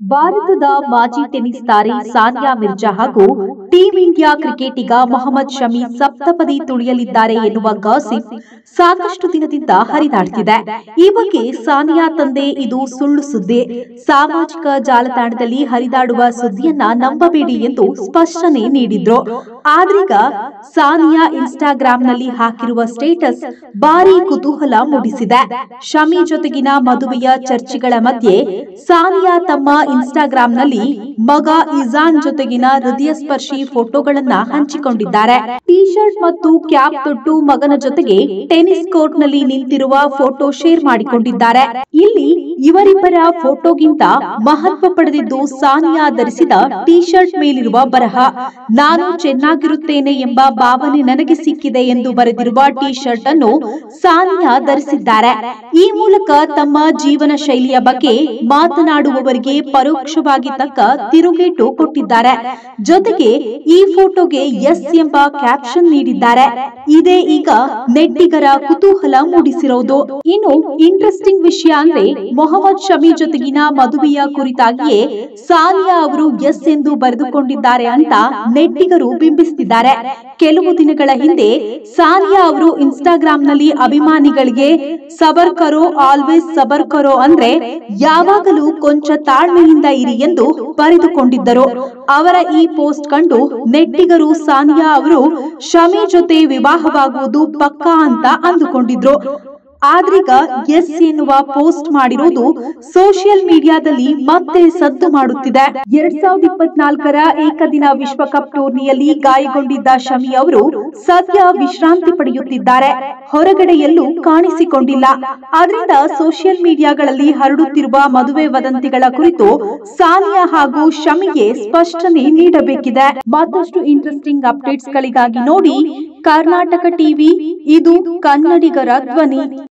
ಭಾರತದ ಮಾಜಿ ಟೆನ್ನಿಸ್ ತಾರೆ ಸಾನಿಯಾ ಮಿರ್ಜಾ ಹಾಗೂ ಟೀಂ ಇಂಡಿಯಾ ಕ್ರಿಕೆಟಿಗ ಮೊಹಮ್ಮದ್ ಶಮಿ ಸಪ್ತಪದಿ ತುಳಿಯಲಿದ್ದಾರೆ ಎನ್ನುವ ಗಾಸಿಪ್ ಸಾಕಷ್ಟು ದಿನದಿಂದ ಹರಿದಾಡ್ತಿದೆ ಈ ಬಗ್ಗೆ ಸಾನಿಯಾ ತಂದೆ ಇದು ಸುಳ್ಳು ಸುದ್ದಿ ಸಾಮಾಜಿಕ ಜಾಲತಾಣದಲ್ಲಿ ಹರಿದಾಡುವ ಸುದ್ದಿಯನ್ನ ನಂಬಬೇಡಿ ಎಂದು ಸ್ಪಷ್ಟನೆ ನೀಡಿದ್ರು ಆದ್ರೀಗ ಸಾನಿಯಾ ಇನ್ಸ್ಟಾಗ್ರಾಂನಲ್ಲಿ ಹಾಕಿರುವ ಸ್ಟೇಟಸ್ ಭಾರಿ ಕುತೂಹಲ ಮೂಡಿಸಿದೆ ಶಮಿ ಜೊತೆಗಿನ ಮದುವೆಯ ಚರ್ಚೆಗಳ ಮಧ್ಯೆ ಸಾನಿಯಾ ತಮ್ಮ ಇನ್ಸ್ಟಾಗ್ರಾಂನಲ್ಲಿ ಮಗ ಇಜಾನ್ ಜೊತೆಗಿನ ಹೃದಯ ಸ್ಪರ್ಶಿ ಫೋಟೋಗಳನ್ನ ಹಂಚಿಕೊಂಡಿದ್ದಾರೆ ಟಿ ಶರ್ಟ್ ಮತ್ತು ಕ್ಯಾಪ್ ತೊಟ್ಟು ಮಗನ ಜೊತೆಗೆ ಟೆನ್ನಿಸ್ ಕೋರ್ಟ್ ನಲ್ಲಿ ನಿಂತಿರುವ ಫೋಟೋ ಶೇರ್ ಮಾಡಿಕೊಂಡಿದ್ದಾರೆ ಇಲ್ಲಿ ಇವರಿಬ್ಬರ ಫೋಟೋಗಿಂತ ಮಹತ್ವ ಪಡೆದಿದ್ದು ಸಾನಿಯಾ ಧರಿಸಿದ ಟಿ ಶರ್ಟ್ ಮೇಲಿರುವ ಬರಹ ನಾನು ಚೆನ್ನಾಗಿರುತ್ತೇನೆ ಎಂಬ ಭಾವನೆ ನನಗೆ ಸಿಕ್ಕಿದೆ ಎಂದು ಬರೆದಿರುವ ಟಿ ಶರ್ಟ್ ಅನ್ನು ಸಾನಿಯಾ ಧರಿಸಿದ್ದಾರೆ ಈ ಮೂಲಕ ತಮ್ಮ ಜೀವನ ಶೈಲಿಯ ಬಗ್ಗೆ ಮಾತನಾಡುವವರಿಗೆ ಪರೋಕ್ಷವಾಗಿ ತಕ್ಕ ತಿರುಗೇಟು ಕೊಟ್ಟಿದ್ದಾರೆ ಜೊತೆಗೆ ಈ ಫೋಟೋಗೆ ಎಸ್ ಎಂಬ ಕ್ಯಾಪ್ಷನ್ ನೀಡಿದ್ದಾರೆ ಇದೇ ಈಗ ನೆಟ್ಟಿಗರ ಕುತೂಹಲ ಮೂಡಿಸಿರೋದು ಇನ್ನು ಇಂಟ್ರೆಸ್ಟಿಂಗ್ ವಿಷಯ ಅಂದ್ರೆ ಮೊಹಮ್ಮದ್ ಶಮಿ ಜೊತೆಗಿನ ಮದುವೆಯ ಕುರಿತಾಗಿಯೇ ಸಾನಿಯಾ ಅವರು ಎಸ್ ಎಂದು ಬರೆದುಕೊಂಡಿದ್ದಾರೆ ಅಂತ ನೆಟ್ಟಿಗರು ಬಿಂಬಿಸುತ್ತಿದ್ದಾರೆ ಕೆಲವು ದಿನಗಳ ಹಿಂದೆ ಸಾನಿಯಾ ಅವರು ಇನ್ಸ್ಟಾಗ್ರಾಂನಲ್ಲಿ ಅಭಿಮಾನಿಗಳಿಗೆ ಸಬರ್ ಕರೋ ಆಲ್ವೇಸ್ ಸಬರ್ ಕರೋ ಅಂದ್ರೆ ಯಾವಾಗಲೂ ಕೊಂಚ ತಾಳ್ಮೆಯಿಂದ ಇರಿ ಎಂದು ಬರೆದುಕೊಂಡಿದ್ದರು ಅವರ ಈ ಪೋಸ್ಟ್ ಕಂಡು ನೆಟ್ಟಿಗರು ಸಾನಿಯಾ ಅವರು ಶಮಿ ಜೊತೆ ವಿವಾಹವಾಗುವುದು ಪಕ್ಕಾ ಅಂತ ಅಂದುಕೊಂಡಿದ್ರು ಆದ್ರೀಗ ಎಸ್ ಎನ್ನುವ ಪೋಸ್ಟ್ ಮಾಡಿರುವುದು ಸೋಷಿಯಲ್ ಮೀಡಿಯಾದಲ್ಲಿ ಮತ್ತೆ ಸದ್ದು ಮಾಡುತ್ತಿದೆ ಎರಡ್ ಸಾವಿರದ ಇಪ್ಪತ್ನಾಲ್ಕರ ಏಕದಿನ ವಿಶ್ವಕಪ್ ಟೂರ್ನಿಯಲ್ಲಿ ಗಾಯಗೊಂಡಿದ್ದ ಶಮಿ ಅವರು ಸದ್ಯ ವಿಶ್ರಾಂತಿ ಪಡೆಯುತ್ತಿದ್ದಾರೆ ಹೊರಗಡೆ ಎಲ್ಲೂ ಕಾಣಿಸಿಕೊಂಡಿಲ್ಲ ಆದ್ರಿಂದ ಸೋಷಿಯಲ್ ಮೀಡಿಯಾಗಳಲ್ಲಿ ಹರಡುತ್ತಿರುವ ಮದುವೆ ವದಂತಿಗಳ ಕುರಿತು ಸಾನಿಯಾ ಹಾಗೂ ಶಮಿಗೆ ಸ್ಪಷ್ಟನೆ ನೀಡಬೇಕಿದೆ ಮತ್ತಷ್ಟು ಇಂಟ್ರೆಸ್ಟಿಂಗ್ ಅಪ್ಡೇಟ್ಸ್ ಗಳಿಗಾಗಿ ನೋಡಿ ಕರ್ನಾಟಕ ಟಿವಿ ಇದು ಕನ್ನಡಿಗರ ಧ್ವನಿ